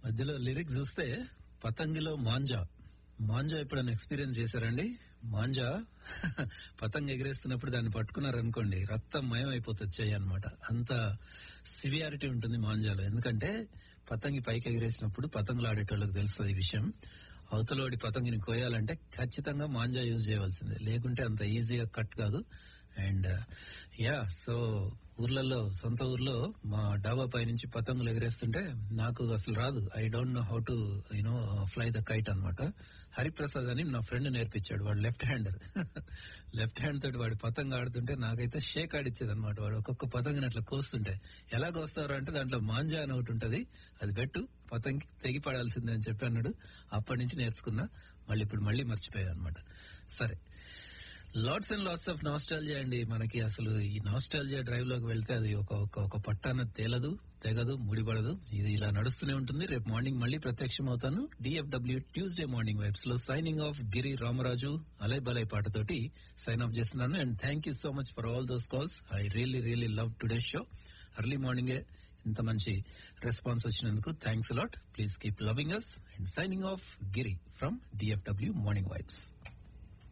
మధ్యలో లిరిక్ చూస్తే పతంగిలో మాంజా మాంజా ఎప్పుడైనా ఎక్స్పీరియన్స్ చేశారండి మాంజా పతంగ ఎగిరేస్తున్నప్పుడు దాన్ని పట్టుకున్నారనుకోండి రక్తం మయం అయిపోతుంది చెయ్యి అనమాట అంత సివియారిటీ ఉంటుంది మాంజాలో ఎందుకంటే పతంగి పైకి ఎగిరేసినప్పుడు పతంగులు ఆడేటోళ్ళకి తెలుస్తుంది ఈ విషయం అవతలోడి పతంగిని కోయాలంటే ఖచ్చితంగా మాంజా యూజ్ చేయవలసిందే లేకుంటే అంత ఈజీగా కట్ కాదు అండ్ యా సో ఊర్లలో సొంత ఊర్లో మా డాబా పై నుంచి పతంగులు ఎగరేస్తుంటే నాకు అసలు రాదు I don't know how to you know fly the kite అనమాట హరిప్రసాద్ అని నా ఫ్రెండ్ నేర్పించాడు వాడు లెఫ్ట్ హ్యాండర్ లెఫ్ట్ హ్యాండ్ తోటి వాడి పతంగ ఆడుతుంటే నాకైతే షేక్ ఆడిచ్చేది అనమాట వాడు ఒక్కొక్క పతంగిని అట్లా కోస్తుంటే ఎలా కోస్తారు అంటే దాంట్లో మాంజా అని ఒకటి ఉంటది అది పెట్టు పతంగి తెగి పడాల్సిందే అని చెప్పి అన్నాడు అప్పటి నుంచి నేర్చుకున్నా మళ్ళీ ఇప్పుడు మళ్ళీ మర్చిపోయా అనమాట సరే lots and lots of nostalgia అండి మనకి అసలు ఈ నాస్టాలజియా డ్రైవ్ లోకి వెళ్తే అది ఒక ఒక ఒక పట్టాన తేలదు తెగదు ముడిపడదు ఇది ఇలా నడుస్తూనే ఉంటుంది రేపు మార్నింగ్ మళ్ళీ ప్రత్యక్షం అవుతాను డిఎఫ్డబ్ల్యూ ట్యూస్డే మార్నింగ్ వైబ్స్ లో సైనింగ్ ఆఫ్ గిరి రామరాజు అలై బలై పాటతోటి సైన్ ఆఫ్ చేస్తున్నాను and thank you so much for all those calls I really really love today show early మార్నింగే ఇంత మంచి రెస్పాన్స్ వచ్చినందుకు thanks a lot please keep loving us and signing off Giri from DFW morning vibes